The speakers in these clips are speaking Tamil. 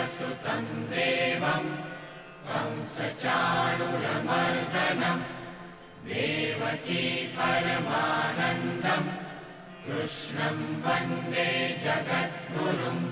देवसुतं देवं कंसचाणुरमर्दनम् देवकी परमानन्दम् कृष्णं वन्दे जगद्गुरुम्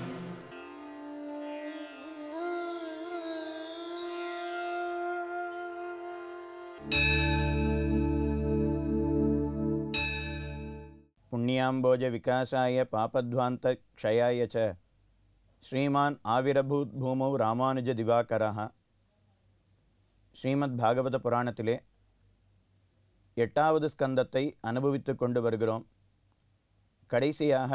पुण्याम्बोज विकासाय पापध्वान्तक्षयाय च श्रीमान् आविरभूत् भूमौ रामानुजदिवाकरः ஸ்ரீமத் பாகவத புராணத்திலே எட்டாவது ஸ்கந்தத்தை அனுபவித்து கொண்டு வருகிறோம் கடைசியாக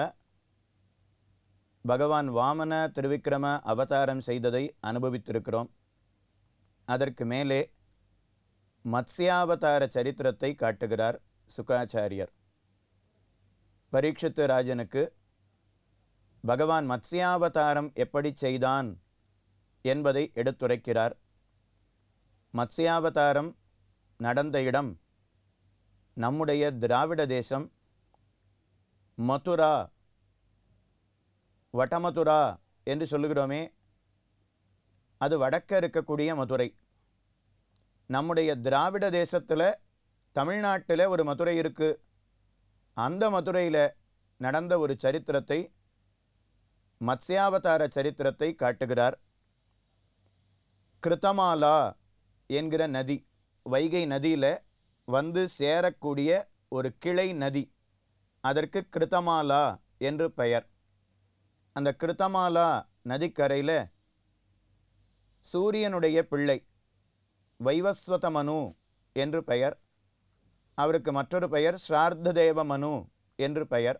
பகவான் வாமன திருவிக்கிரம அவதாரம் செய்ததை அனுபவித்திருக்கிறோம் அதற்கு மேலே மத்ஸ்யாவதார சரித்திரத்தை காட்டுகிறார் சுகாச்சாரியர் பரீட்சித்து ராஜனுக்கு பகவான் மத்ஸ்யாவதாரம் எப்படி செய்தான் என்பதை எடுத்துரைக்கிறார் மத்ஸ்யாவதாரம் நடந்த இடம் நம்முடைய திராவிட தேசம் மதுரா வடமதுரா என்று சொல்லுகிறோமே அது வடக்க இருக்கக்கூடிய மதுரை நம்முடைய திராவிட தேசத்தில் தமிழ்நாட்டில் ஒரு மதுரை இருக்குது அந்த மதுரையில் நடந்த ஒரு சரித்திரத்தை மத்ஸ்யாவதார சரித்திரத்தை காட்டுகிறார் கிருத்தமாலா என்கிற நதி வைகை நதியில் வந்து சேரக்கூடிய ஒரு கிளை நதி அதற்கு கிருத்தமாலா என்று பெயர் அந்த கிருத்தமாலா நதிக்கரையில் சூரியனுடைய பிள்ளை வைவஸ்வத மனு என்று பெயர் அவருக்கு மற்றொரு பெயர் ஸ்ரார்த்த தேவ மனு என்று பெயர்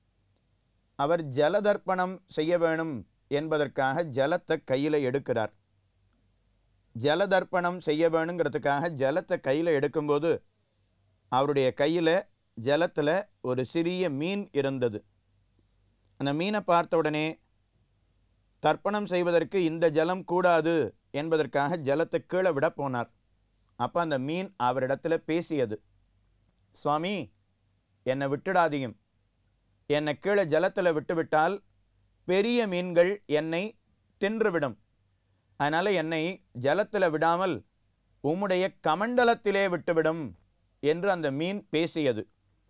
அவர் ஜலதர்ப்பணம் செய்ய வேணும் என்பதற்காக ஜலத்தை கையில் எடுக்கிறார் ஜலதர்ப்பணம் செய்ய வேணுங்கிறதுக்காக ஜலத்தை கையில் எடுக்கும்போது அவருடைய கையில் ஜலத்தில் ஒரு சிறிய மீன் இருந்தது அந்த மீனை பார்த்த உடனே தர்ப்பணம் செய்வதற்கு இந்த ஜலம் கூடாது என்பதற்காக ஜலத்தை கீழே விட போனார் அப்போ அந்த மீன் அவரிடத்தில் பேசியது சுவாமி என்னை விட்டுடாதீங்க என்னை கீழே ஜலத்தில் விட்டுவிட்டால் பெரிய மீன்கள் என்னை தின்றுவிடும் அதனால் என்னை ஜலத்தில் விடாமல் உம்முடைய கமண்டலத்திலே விட்டுவிடும் என்று அந்த மீன் பேசியது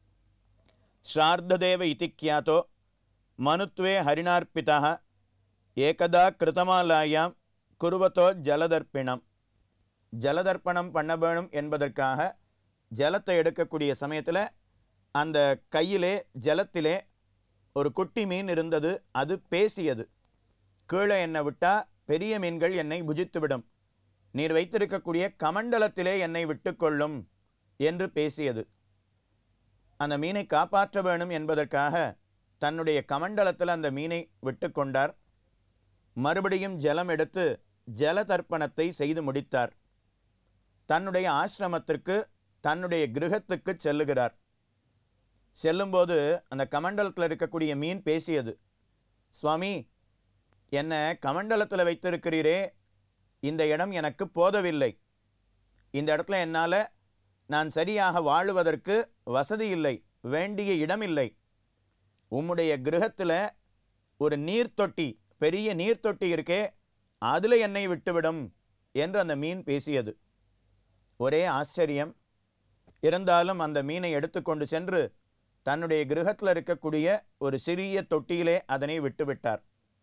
ஸ்ரார்த்ததேவ இதிக்கியாத்தோ மனுத்வே ஹரிணார்ப்பிதா ஏகதா கிருதமாலாயாம் குருவத்தோ ஜலதர்ப்பிணம் ஜலதர்ப்பணம் பண்ண வேணும் என்பதற்காக ஜலத்தை எடுக்கக்கூடிய சமயத்தில் அந்த கையிலே ஜலத்திலே ஒரு குட்டி மீன் இருந்தது அது பேசியது கீழே என்னை விட்டால் பெரிய மீன்கள் என்னை புஜித்துவிடும் நீர் வைத்திருக்கக்கூடிய கமண்டலத்திலே என்னை விட்டுக்கொள்ளும் என்று பேசியது அந்த மீனை காப்பாற்ற வேணும் என்பதற்காக தன்னுடைய கமண்டலத்தில் அந்த மீனை விட்டு கொண்டார் மறுபடியும் ஜலம் எடுத்து ஜல தர்ப்பணத்தை செய்து முடித்தார் தன்னுடைய ஆசிரமத்திற்கு தன்னுடைய கிரகத்துக்கு செல்லுகிறார் செல்லும்போது அந்த கமண்டலத்தில் இருக்கக்கூடிய மீன் பேசியது சுவாமி என்னை கமண்டலத்தில் வைத்திருக்கிறீரே இந்த இடம் எனக்கு போதவில்லை இந்த இடத்துல என்னால் நான் சரியாக வாழுவதற்கு வசதி இல்லை வேண்டிய இடமில்லை உம்முடைய கிரகத்தில் ஒரு நீர்த்தொட்டி பெரிய நீர்த்தொட்டி இருக்கே அதில் என்னை விட்டுவிடும் என்று அந்த மீன் பேசியது ஒரே ஆச்சரியம் இருந்தாலும் அந்த மீனை எடுத்துக்கொண்டு சென்று தன்னுடைய கிரகத்தில் இருக்கக்கூடிய ஒரு சிறிய தொட்டியிலே அதனை விட்டுவிட்டார்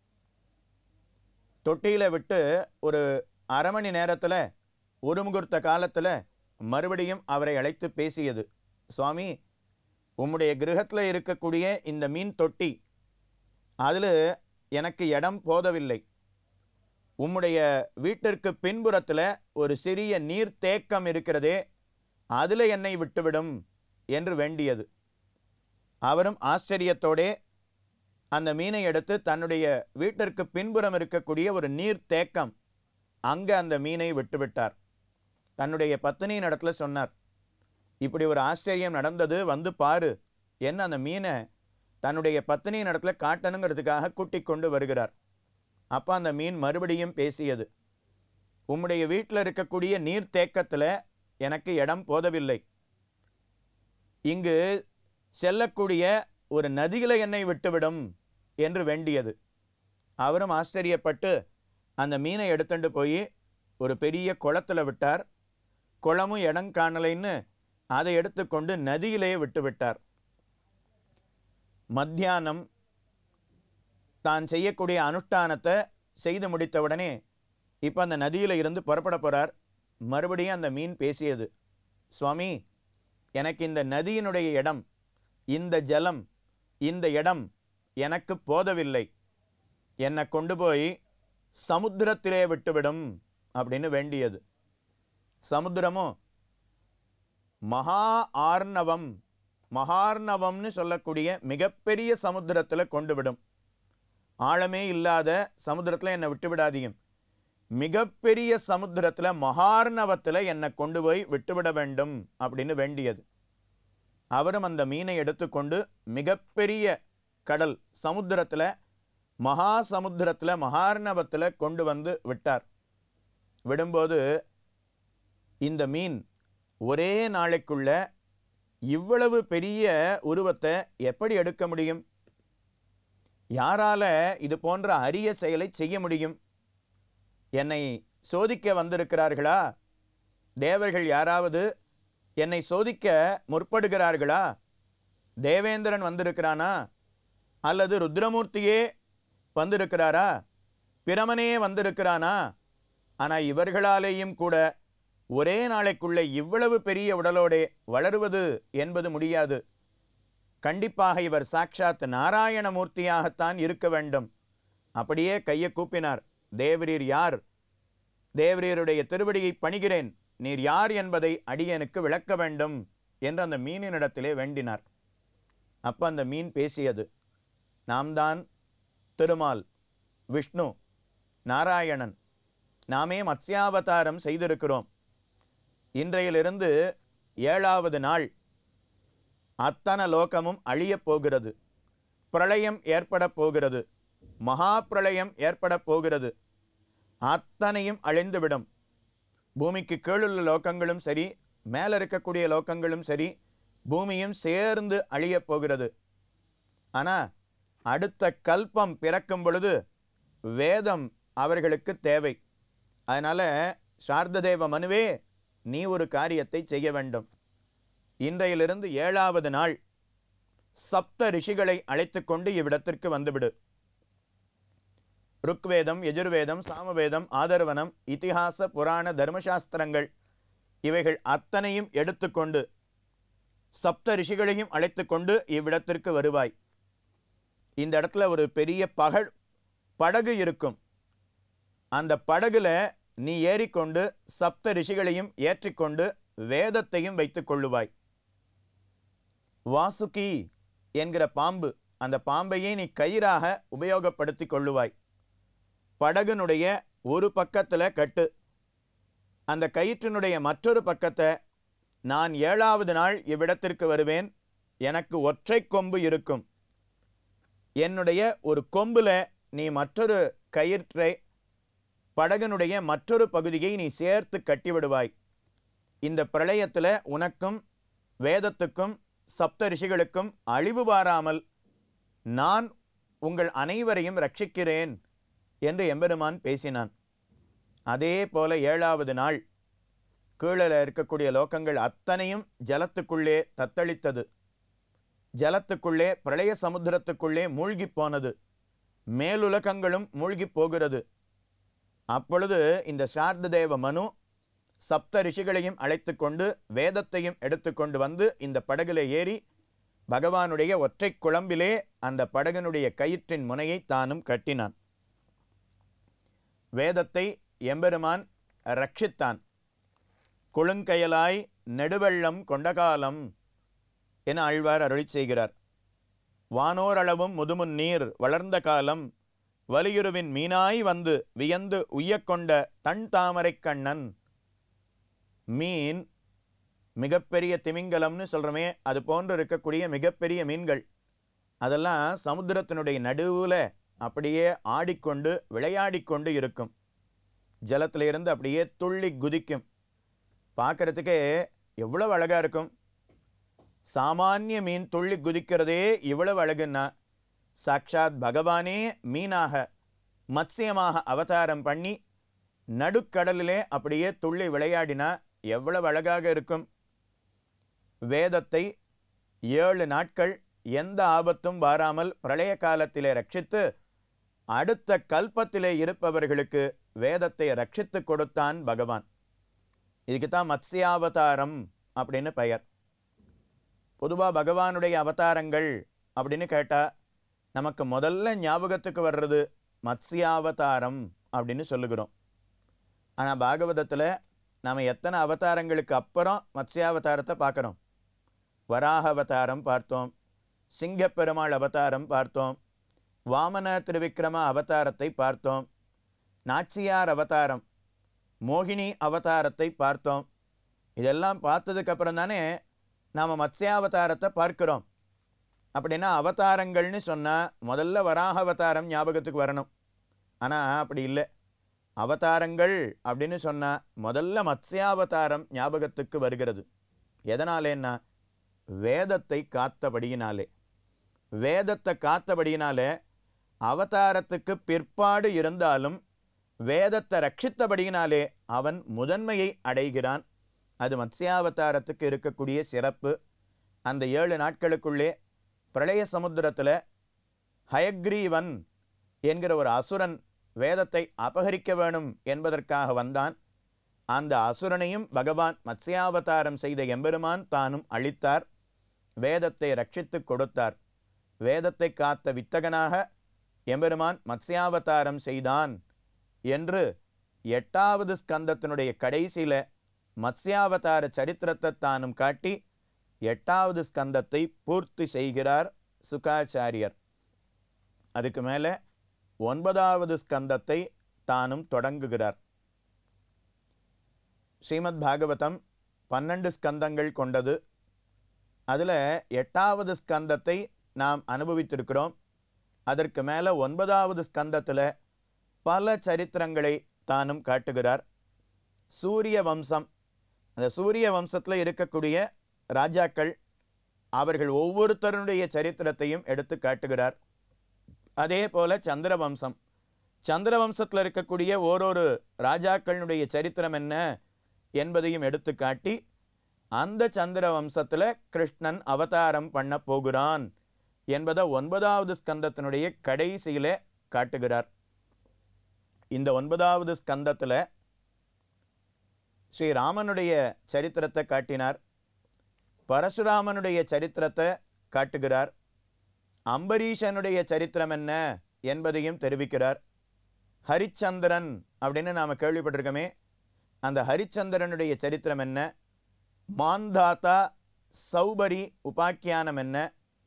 தொட்டியில் விட்டு ஒரு அரை மணி நேரத்தில் ஒரு முகூர்த்த காலத்தில் மறுபடியும் அவரை அழைத்து பேசியது சுவாமி உம்முடைய கிரகத்தில் இருக்கக்கூடிய இந்த மீன் தொட்டி அதில் எனக்கு இடம் போதவில்லை உம்முடைய வீட்டிற்கு பின்புறத்தில் ஒரு சிறிய நீர் தேக்கம் இருக்கிறதே அதில் என்னை விட்டுவிடும் என்று வேண்டியது அவரும் ஆச்சரியத்தோடே அந்த மீனை எடுத்து தன்னுடைய வீட்டிற்கு பின்புறம் இருக்கக்கூடிய ஒரு நீர் தேக்கம் அங்கே அந்த மீனை விட்டுவிட்டார் தன்னுடைய பத்தினியின் இடத்துல சொன்னார் இப்படி ஒரு ஆச்சரியம் நடந்தது வந்து பாரு என்ன அந்த மீனை தன்னுடைய பத்தினியின் இடத்துல காட்டணுங்கிறதுக்காக கூட்டிக் கொண்டு வருகிறார் அப்போ அந்த மீன் மறுபடியும் பேசியது உம்முடைய வீட்டில் இருக்கக்கூடிய நீர் தேக்கத்தில் எனக்கு இடம் போதவில்லை இங்கு செல்லக்கூடிய ஒரு நதியில் என்னை விட்டுவிடும் என்று வேண்டியது அவரும் ஆச்சரியப்பட்டு அந்த மீனை எடுத்துட்டு போய் ஒரு பெரிய குளத்துல விட்டார் குளமும் இடம் காணலைன்னு அதை எடுத்துக்கொண்டு நதியிலே விட்டு விட்டார் மத்தியானம் தான் செய்யக்கூடிய அனுஷ்டானத்தை செய்து முடித்த உடனே இப்போ அந்த நதியில் இருந்து புறப்பட போகிறார் மறுபடியும் அந்த மீன் பேசியது சுவாமி எனக்கு இந்த நதியினுடைய இடம் இந்த ஜலம் இந்த இடம் எனக்கு போதவில்லை என்னை கொண்டு போய் சமுத்திரத்திலே விட்டுவிடும் அப்படின்னு வேண்டியது சமுத்திரமும் மகா ஆர்ணவம் மகார்ணவம்னு சொல்லக்கூடிய மிகப்பெரிய சமுத்திரத்தில் கொண்டு விடும் ஆழமே இல்லாத சமுத்திரத்தில் என்னை விட்டு விடாதீங்க மிகப்பெரிய சமுத்திரத்தில் மகார்ணவத்தில் என்னை கொண்டு போய் விட்டுவிட வேண்டும் அப்படின்னு வேண்டியது அவரும் அந்த மீனை எடுத்துக்கொண்டு மிகப்பெரிய கடல் சமுத்திரத்தில் மகா சமுத்திரத்தில் மகார்ணவத்தில் கொண்டு வந்து விட்டார் விடும்போது இந்த மீன் ஒரே நாளைக்குள்ள இவ்வளவு பெரிய உருவத்தை எப்படி எடுக்க முடியும் யாரால இது போன்ற அரிய செயலை செய்ய முடியும் என்னை சோதிக்க வந்திருக்கிறார்களா தேவர்கள் யாராவது என்னை சோதிக்க முற்படுகிறார்களா தேவேந்திரன் வந்திருக்கிறானா அல்லது ருத்ரமூர்த்தியே வந்திருக்கிறாரா பிரமனே வந்திருக்கிறானா ஆனால் இவர்களாலேயும் கூட ஒரே நாளைக்குள்ளே இவ்வளவு பெரிய உடலோடே வளருவது என்பது முடியாது கண்டிப்பாக இவர் சாட்சாத் நாராயணமூர்த்தியாகத்தான் இருக்க வேண்டும் அப்படியே கையை கூப்பினார் தேவரீர் யார் தேவரீருடைய திருவடியை பணிகிறேன் நீர் யார் என்பதை அடியனுக்கு விளக்க வேண்டும் என்று அந்த மீனினிடத்திலே வேண்டினார் அப்ப அந்த மீன் பேசியது நாம் தான் திருமால் விஷ்ணு நாராயணன் நாமே மத்ஸ்யாவதாரம் செய்திருக்கிறோம் இன்றையிலிருந்து ஏழாவது நாள் அத்தனை லோகமும் அழியப் போகிறது பிரளயம் ஏற்படப் போகிறது மகா பிரளயம் ஏற்படப் போகிறது அத்தனையும் அழிந்துவிடும் பூமிக்கு கீழுள்ள லோகங்களும் சரி மேலே இருக்கக்கூடிய லோகங்களும் சரி பூமியும் சேர்ந்து அழியப் போகிறது ஆனால் அடுத்த கல்பம் பிறக்கும் பொழுது வேதம் அவர்களுக்கு தேவை அதனால் சார்ததேவ மனுவே நீ ஒரு காரியத்தை செய்ய வேண்டும் இன்றையிலிருந்து ஏழாவது நாள் சப்த ரிஷிகளை அழைத்து கொண்டு இவ்விடத்திற்கு வந்துவிடு ருக்வேதம் எஜுர்வேதம் சாமவேதம் ஆதர்வனம் இதிகாச புராண தர்மசாஸ்திரங்கள் இவைகள் அத்தனையும் எடுத்துக்கொண்டு சப்த ரிஷிகளையும் அழைத்து கொண்டு இவ்விடத்திற்கு வருவாய் இந்த இடத்துல ஒரு பெரிய பகழ் படகு இருக்கும் அந்த படகுல நீ ஏறிக்கொண்டு சப்த ரிஷிகளையும் ஏற்றிக்கொண்டு வேதத்தையும் வைத்துக் கொள்ளுவாய் வாசுகி என்கிற பாம்பு அந்த பாம்பையே நீ கயிறாக உபயோகப்படுத்தி கொள்ளுவாய் படகுனுடைய ஒரு பக்கத்தில் கட்டு அந்த கயிற்றினுடைய மற்றொரு பக்கத்தை நான் ஏழாவது நாள் இவ்விடத்திற்கு வருவேன் எனக்கு ஒற்றை கொம்பு இருக்கும் என்னுடைய ஒரு கொம்புல நீ மற்றொரு கயிற்றை படகனுடைய மற்றொரு பகுதியை நீ சேர்த்து கட்டிவிடுவாய் இந்த பிரளயத்தில் உனக்கும் வேதத்துக்கும் சப்த ரிஷிகளுக்கும் அழிவு வாராமல் நான் உங்கள் அனைவரையும் ரட்சிக்கிறேன் என்று எம்பெருமான் பேசினான் அதே போல ஏழாவது நாள் கீழே இருக்கக்கூடிய லோகங்கள் அத்தனையும் ஜலத்துக்குள்ளே தத்தளித்தது ஜலத்துக்குள்ளே பிரளய சமுத்திரத்துக்குள்ளே மூழ்கி போனது மேலுலகங்களும் மூழ்கி போகிறது அப்பொழுது இந்த சார்த தேவ மனு சப்த ரிஷிகளையும் அழைத்து கொண்டு வேதத்தையும் எடுத்துக்கொண்டு வந்து இந்த படகுல ஏறி பகவானுடைய ஒற்றை குழம்பிலே அந்த படகனுடைய கயிற்றின் முனையை தானும் கட்டினான் வேதத்தை எம்பெருமான் ரட்சித்தான் குழுங்கயலாய் நெடுவெள்ளம் கொண்டகாலம் என ஆழ்வார் அருளி செய்கிறார் வானோரளவும் முதுமுன் நீர் வளர்ந்த காலம் வலியுருவின் மீனாய் வந்து வியந்து உய்யக்கொண்ட தன் தாமரைக் கண்ணன் மீன் மிகப்பெரிய திமிங்கலம்னு சொல்கிறோமே அது போன்று இருக்கக்கூடிய மிகப்பெரிய மீன்கள் அதெல்லாம் சமுத்திரத்தினுடைய நடுவில் அப்படியே ஆடிக்கொண்டு விளையாடிக்கொண்டு இருக்கும் ஜலத்துல இருந்து அப்படியே துள்ளி குதிக்கும் பார்க்கறதுக்கே எவ்வளவு அழகாக இருக்கும் சாமானிய மீன் துள்ளி குதிக்கிறதே இவ்வளவு அழகுன்னா சாக்ஷாத் பகவானே மீனாக மத்சியமாக அவதாரம் பண்ணி நடுக்கடலிலே அப்படியே துள்ளி விளையாடினா எவ்வளவு அழகாக இருக்கும் வேதத்தை ஏழு நாட்கள் எந்த ஆபத்தும் வாராமல் பிரளய காலத்திலே ரட்சித்து அடுத்த கல்பத்திலே இருப்பவர்களுக்கு வேதத்தை ரட்சித்து கொடுத்தான் பகவான் இதுக்கு தான் மத்ஸ்யாவதாரம் அப்படின்னு பெயர் பொதுவாக பகவானுடைய அவதாரங்கள் அப்படின்னு கேட்டால் நமக்கு முதல்ல ஞாபகத்துக்கு வர்றது மத்ஸ்யாவதாரம் அப்படின்னு சொல்லுகிறோம் ஆனால் பாகவதத்தில் நாம் எத்தனை அவதாரங்களுக்கு அப்புறம் மத்ஸ்யாவதாரத்தை பார்க்குறோம் வராக அவதாரம் பார்த்தோம் சிங்கப்பெருமாள் அவதாரம் பார்த்தோம் வாமன திருவிக்ரம அவதாரத்தை பார்த்தோம் நாச்சியார் அவதாரம் மோகினி அவதாரத்தை பார்த்தோம் இதெல்லாம் பார்த்ததுக்கு அப்புறம் தானே நாம் மத்ஸ்யாவதாரத்தை பார்க்கிறோம் அப்படின்னா அவதாரங்கள்னு சொன்னால் முதல்ல வராக அவதாரம் ஞாபகத்துக்கு வரணும் ஆனால் அப்படி இல்லை அவதாரங்கள் அப்படின்னு சொன்னால் முதல்ல மத்ஸ்யாவதாரம் ஞாபகத்துக்கு வருகிறது எதனாலேன்னா வேதத்தை காத்தபடியினாலே வேதத்தை காத்தபடியினாலே அவதாரத்துக்கு பிற்பாடு இருந்தாலும் வேதத்தை ரட்சித்தபடியினாலே அவன் முதன்மையை அடைகிறான் அது மத்ஸ்யாவதாரத்துக்கு இருக்கக்கூடிய சிறப்பு அந்த ஏழு நாட்களுக்குள்ளே பிரளய சமுத்திரத்தில் ஹயக்ரீவன் என்கிற ஒரு அசுரன் வேதத்தை அபகரிக்க வேணும் என்பதற்காக வந்தான் அந்த அசுரனையும் பகவான் மத்ஸ்யாவதாரம் செய்த எம்பெருமான் தானும் அழித்தார் வேதத்தை ரட்சித்து கொடுத்தார் வேதத்தை காத்த வித்தகனாக எம்பெருமான் மத்ஸ்யாவதாரம் செய்தான் என்று எட்டாவது ஸ்கந்தத்தினுடைய கடைசியில் மத்ஸ்யாவதார சரித்திரத்தை தானும் காட்டி எட்டாவது ஸ்கந்தத்தை பூர்த்தி செய்கிறார் சுகாச்சாரியர் அதுக்கு மேலே ஒன்பதாவது ஸ்கந்தத்தை தானும் தொடங்குகிறார் ஸ்ரீமத் பாகவதம் பன்னெண்டு ஸ்கந்தங்கள் கொண்டது அதில் எட்டாவது ஸ்கந்தத்தை நாம் அனுபவித்திருக்கிறோம் அதற்கு மேலே ஒன்பதாவது ஸ்கந்தத்தில் பல சரித்திரங்களை தானும் காட்டுகிறார் சூரிய வம்சம் அந்த சூரிய வம்சத்தில் இருக்கக்கூடிய ராஜாக்கள் அவர்கள் ஒவ்வொருத்தருடைய சரித்திரத்தையும் எடுத்து காட்டுகிறார் அதே போல சந்திர வம்சம் சந்திர வம்சத்தில் இருக்கக்கூடிய ஓரொரு ராஜாக்களினுடைய சரித்திரம் என்ன என்பதையும் எடுத்து காட்டி அந்த சந்திர வம்சத்தில் கிருஷ்ணன் அவதாரம் பண்ண போகிறான் என்பதை ஒன்பதாவது ஸ்கந்தத்தினுடைய கடைசியில காட்டுகிறார் இந்த ஒன்பதாவது ஸ்கந்தத்தில் ஸ்ரீராமனுடைய சரித்திரத்தை காட்டினார் பரசுராமனுடைய சரித்திரத்தை காட்டுகிறார் அம்பரீஷனுடைய சரித்திரம் என்ன என்பதையும் தெரிவிக்கிறார் ஹரிச்சந்திரன் அப்படின்னு நாம் கேள்விப்பட்டிருக்கோமே அந்த ஹரிச்சந்திரனுடைய சரித்திரம் என்ன மாந்தாத்தா சௌபரி உபாக்கியானம் என்ன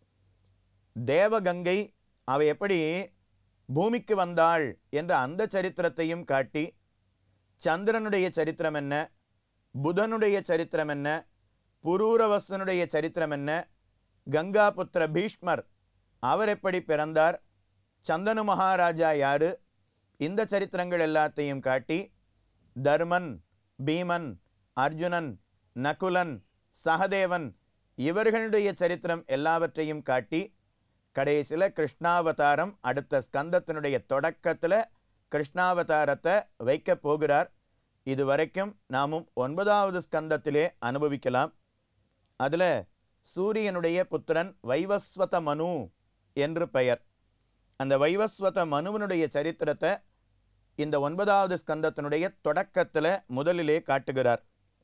தேவகங்கை அவ எப்படி பூமிக்கு வந்தாள் என்ற அந்த சரித்திரத்தையும் காட்டி சந்திரனுடைய சரித்திரம் என்ன புதனுடைய சரித்திரம் என்ன புரூரவசனுடைய சரித்திரம் என்ன கங்காபுத்திர பீஷ்மர் அவர் எப்படி பிறந்தார் சந்தனு மகாராஜா யாரு இந்த சரித்திரங்கள் எல்லாத்தையும் காட்டி தர்மன் பீமன் அர்ஜுனன் நகுலன் சகதேவன் இவர்களுடைய சரித்திரம் எல்லாவற்றையும் காட்டி கடைசியில் கிருஷ்ணாவதாரம் அடுத்த ஸ்கந்தத்தினுடைய தொடக்கத்தில் கிருஷ்ணாவதாரத்தை வைக்க போகிறார் இது வரைக்கும் நாமும் ஒன்பதாவது ஸ்கந்தத்திலே அனுபவிக்கலாம் அதில் சூரியனுடைய புத்திரன் வைவஸ்வத மனு என்று பெயர் அந்த வைவஸ்வத மனுவனுடைய சரித்திரத்தை இந்த ஒன்பதாவது ஸ்கந்தத்தினுடைய தொடக்கத்தில் முதலிலே காட்டுகிறார்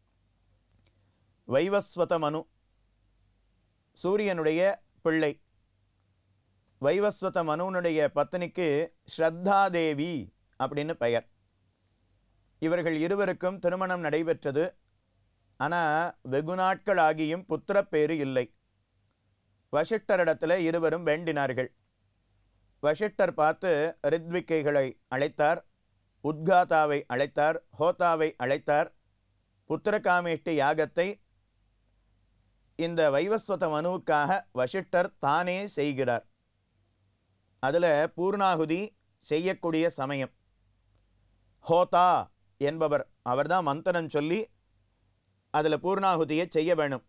வைவஸ்வத மனு சூரியனுடைய பிள்ளை வைவஸ்வத மனுவனுடைய பத்னிக்கு ஸ்ரத்தாதேவி அப்படின்னு பெயர் இவர்கள் இருவருக்கும் திருமணம் நடைபெற்றது ஆனால் வெகு நாட்கள் ஆகியும் புத்திரப்பேறு இல்லை வசிஷ்டரிடத்தில் இருவரும் வேண்டினார்கள் வசிஷ்டர் பார்த்து ரித்விக்கைகளை அழைத்தார் உத்காதாவை அழைத்தார் ஹோதாவை அழைத்தார் புத்திரகாமேஷ்டி யாகத்தை இந்த வைவஸ்வத மனுவுக்காக வசிஷ்டர் தானே செய்கிறார் அதில் பூர்ணாகுதி செய்யக்கூடிய சமயம் ஹோதா என்பவர் அவர்தான் மந்திரம் சொல்லி அதில் பூர்ணாகுதியை செய்ய வேணும்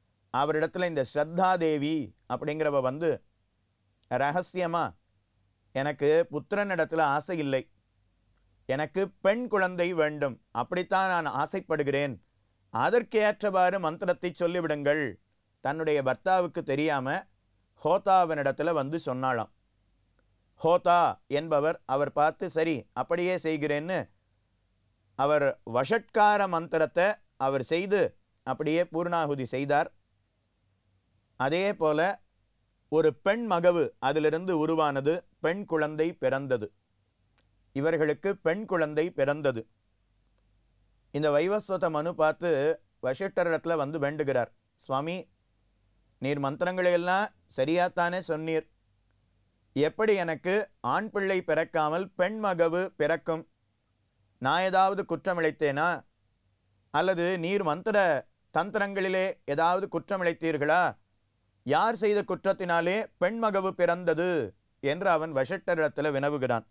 அவரிடத்துல இந்த ஸ்ரத்தா தேவி அப்படிங்கிறவ வந்து ரகசியமாக எனக்கு புத்திரனிடத்தில் ஆசை இல்லை எனக்கு பெண் குழந்தை வேண்டும் அப்படித்தான் நான் ஆசைப்படுகிறேன் அதற்கேற்றவாறு மந்திரத்தை சொல்லிவிடுங்கள் தன்னுடைய பர்த்தாவுக்கு தெரியாம ஹோதாவினிடத்தில் வந்து சொன்னாளாம் ஹோதா என்பவர் அவர் பார்த்து சரி அப்படியே செய்கிறேன்னு அவர் வஷட்கார மந்திரத்தை அவர் செய்து அப்படியே பூர்ணாகுதி செய்தார் அதே போல ஒரு பெண் மகவு அதிலிருந்து உருவானது பெண் குழந்தை பிறந்தது இவர்களுக்கு பெண் குழந்தை பிறந்தது இந்த வைவஸ்வத மனு பார்த்து வசிஷ்டரிடத்துல வந்து வேண்டுகிறார் சுவாமி நீர் மந்திரங்களை எல்லாம் சரியாத்தானே சொன்னீர் எப்படி எனக்கு ஆண் பிள்ளை பிறக்காமல் பெண் மகவு பிறக்கும் நான் ஏதாவது குற்றமிழைத்தேனா அல்லது நீர் மந்திர தந்திரங்களிலே ஏதாவது குற்றமிழைத்தீர்களா யார் செய்த குற்றத்தினாலே பெண் மகவு பிறந்தது என்று அவன் வசிஷ்டரிடத்தில் வினவுகிறான்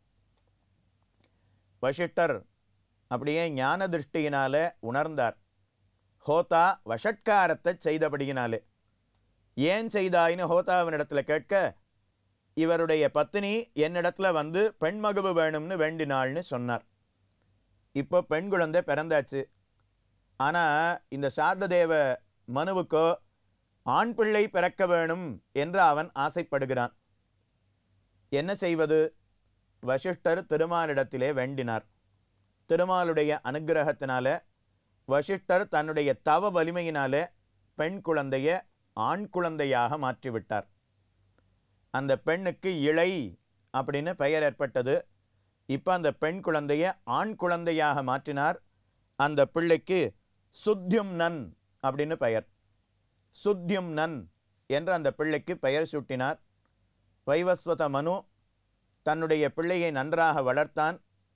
வசிஷ்டர் அப்படியே ஞான திருஷ்டியினால உணர்ந்தார் ஹோதா வஷட்காரத்தை செய்தபடியினாலே ஏன் செய்தாயின்னு ஹோதாவினிடத்துல கேட்க இவருடைய பத்தினி என்னிடத்துல வந்து பெண் மகவு வேணும்னு வேண்டினாள்னு சொன்னார் இப்போ பெண் குழந்தை பிறந்தாச்சு ஆனால் இந்த சாரததேவ மனுவுக்கோ ஆண் பிள்ளை பிறக்க வேணும் என்று அவன் ஆசைப்படுகிறான் என்ன செய்வது வசிஷ்டர் திருமாலிடத்திலே வேண்டினார் திருமாலுடைய அனுக்கிரகத்தினால வசிஷ்டர் தன்னுடைய தவ வலிமையினாலே பெண் குழந்தைய ஆண் குழந்தையாக மாற்றிவிட்டார் அந்த பெண்ணுக்கு இளை அப்படின்னு பெயர் ஏற்பட்டது இப்போ அந்த பெண் குழந்தைய ஆண் குழந்தையாக மாற்றினார் அந்த பிள்ளைக்கு சுத்யும் நன் அப்படின்னு பெயர் சுத்யும் நன் என்று அந்த பிள்ளைக்கு பெயர் சூட்டினார் வைவஸ்வத மனு தன்னுடைய பிள்ளையை நன்றாக வளர்த்தான்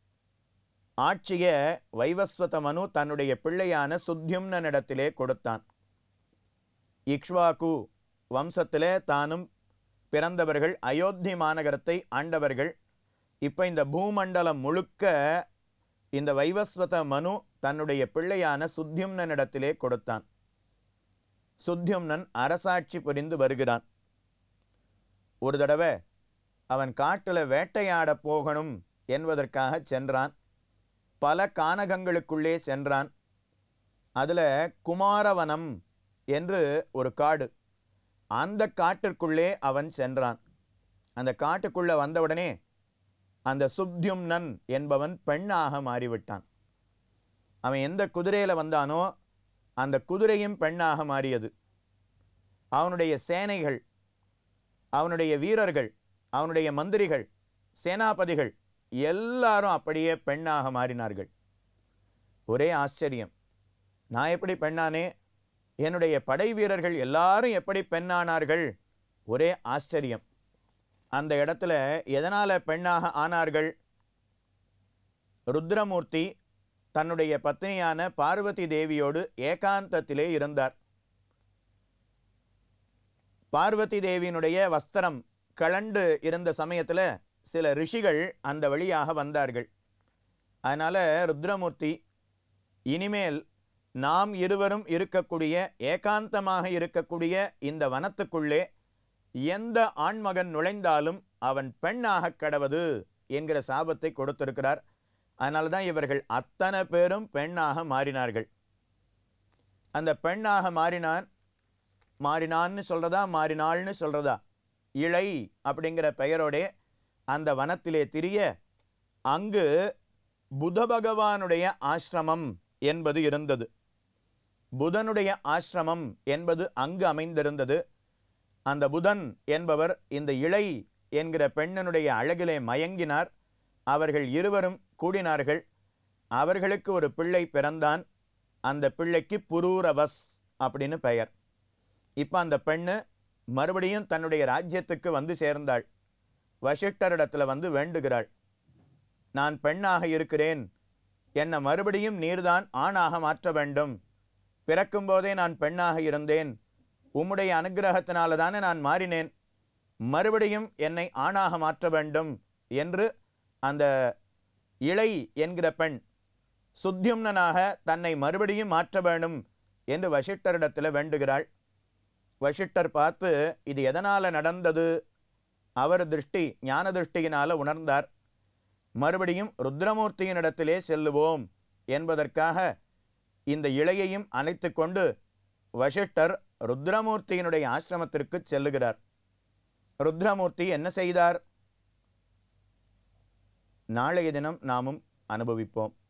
ஆட்சிய வைவஸ்வத மனு தன்னுடைய பிள்ளையான சுத்யும்னனிடத்திலே கொடுத்தான் இக்ஷ்வாகு வம்சத்திலே தானும் பிறந்தவர்கள் அயோத்தி மாநகரத்தை ஆண்டவர்கள் இப்போ இந்த பூமண்டலம் முழுக்க இந்த வைவஸ்வத மனு தன்னுடைய பிள்ளையான சுத்யும்னனிடத்திலே கொடுத்தான் சுத்யும்னன் அரசாட்சி புரிந்து வருகிறான் ஒரு தடவை அவன் காட்டில் வேட்டையாட போகணும் என்பதற்காக சென்றான் பல கானகங்களுக்குள்ளே சென்றான் அதில் குமாரவனம் என்று ஒரு காடு அந்த காட்டிற்குள்ளே அவன் சென்றான் அந்த காட்டுக்குள்ளே வந்தவுடனே அந்த சுப்தியும்னன் என்பவன் பெண்ணாக மாறிவிட்டான் அவன் எந்த குதிரையில் வந்தானோ அந்த குதிரையும் பெண்ணாக மாறியது அவனுடைய சேனைகள் அவனுடைய வீரர்கள் அவனுடைய மந்திரிகள் சேனாபதிகள் எல்லாரும் அப்படியே பெண்ணாக மாறினார்கள் ஒரே ஆச்சரியம் நான் எப்படி பெண்ணானே என்னுடைய படை வீரர்கள் எல்லாரும் எப்படி பெண்ணானார்கள் ஒரே ஆச்சரியம் அந்த இடத்துல எதனால் பெண்ணாக ஆனார்கள் ருத்ரமூர்த்தி தன்னுடைய பத்னியான பார்வதி தேவியோடு ஏகாந்தத்திலே இருந்தார் பார்வதி தேவியினுடைய வஸ்திரம் கலண்டு இருந்த சமயத்தில் சில ரிஷிகள் அந்த வழியாக வந்தார்கள் அதனால் ருத்ரமூர்த்தி இனிமேல் நாம் இருவரும் இருக்கக்கூடிய ஏகாந்தமாக இருக்கக்கூடிய இந்த வனத்துக்குள்ளே எந்த ஆண்மகன் நுழைந்தாலும் அவன் பெண்ணாக கடவது என்கிற சாபத்தை கொடுத்திருக்கிறார் அதனால தான் இவர்கள் அத்தனை பேரும் பெண்ணாக மாறினார்கள் அந்த பெண்ணாக மாறினான் மாறினான்னு சொல்றதா மாறினாள்னு சொல்றதா இளை அப்படிங்கிற பெயரோடே அந்த வனத்திலே திரிய அங்கு புத பகவானுடைய ஆசிரமம் என்பது இருந்தது புதனுடைய ஆசிரமம் என்பது அங்கு அமைந்திருந்தது அந்த புதன் என்பவர் இந்த இளை என்கிற பெண்ணனுடைய அழகிலே மயங்கினார் அவர்கள் இருவரும் கூடினார்கள் அவர்களுக்கு ஒரு பிள்ளை பிறந்தான் அந்த பிள்ளைக்கு புரூரவஸ் அப்படின்னு பெயர் இப்போ அந்த பெண்ணு மறுபடியும் தன்னுடைய ராஜ்யத்துக்கு வந்து சேர்ந்தாள் வசிஷ்டரிடத்தில் வந்து வேண்டுகிறாள் நான் பெண்ணாக இருக்கிறேன் என்னை மறுபடியும் நீர்தான் ஆணாக மாற்ற வேண்டும் பிறக்கும்போதே நான் பெண்ணாக இருந்தேன் உம்முடைய அனுகிரகத்தினால தானே நான் மாறினேன் மறுபடியும் என்னை ஆணாக மாற்ற வேண்டும் என்று அந்த இளை என்கிற பெண் சுத்தியும்னனாக தன்னை மறுபடியும் மாற்ற வேண்டும் என்று வசிஷ்டரிடத்தில் வேண்டுகிறாள் வசிஷ்டர் பார்த்து இது எதனால் நடந்தது அவர் திருஷ்டி ஞான திருஷ்டியினால உணர்ந்தார் மறுபடியும் ருத்ரமூர்த்தியினிடத்திலே செல்லுவோம் என்பதற்காக இந்த இலையையும் அணைத்து கொண்டு வசிஷ்டர் ருத்ரமூர்த்தியினுடைய ஆசிரமத்திற்கு செல்லுகிறார் ருத்ரமூர்த்தி என்ன செய்தார் நாளைய தினம் நாமும் அனுபவிப்போம்